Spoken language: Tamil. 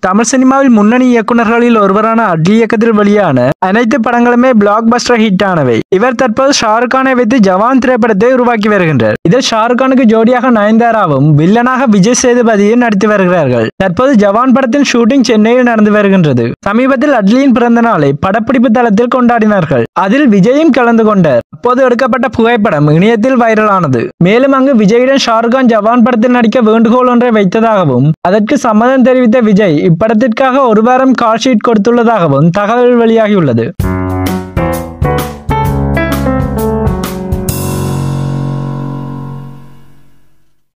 தமிழ் சினிமாவில் முன்னணி இயக்குனர்களில் ஒருவரான அட்லி இயக்கத்தில் வெளியான அனைத்து படங்களுமே பிளாக் பஸ்டர் ஹிட் ஆனவை இவர் தற்போது ஷாருக் கானை வைத்து ஜவான் திரைப்படத்தை உருவாக்கி வருகின்றார் இதில் ஷாருக் கானுக்கு ஜோடியாக நயன்தாராவும் வில்லனாக விஜய் சேதுபதியும் நடித்து வருகிறார்கள் தற்போது ஜவான் படத்தின் ஷூட்டிங் சென்னையில் நடந்து வருகின்றது சமீபத்தில் அட்லியின் பிறந்த நாளை படப்பிடிப்பு தளத்தில் கொண்டாடினார்கள் அதில் விஜயும் கலந்து கொண்டார் அப்போது எடுக்கப்பட்ட புகைப்படம் இணையத்தில் வைரலானது மேலும் அங்கு விஜயுடன் ஷாருக் கான் ஜவான் படத்தில் நடிக்க வேண்டுகோள் ஒன்றை வைத்ததாகவும் அதற்கு சம்மதம் தெரிவித்த விஜய் இப்படத்திற்காக ஒரு வாரம் கால் ஷீட் கொடுத்துள்ளதாகவும் தகவல் வெளியாகியுள்ளது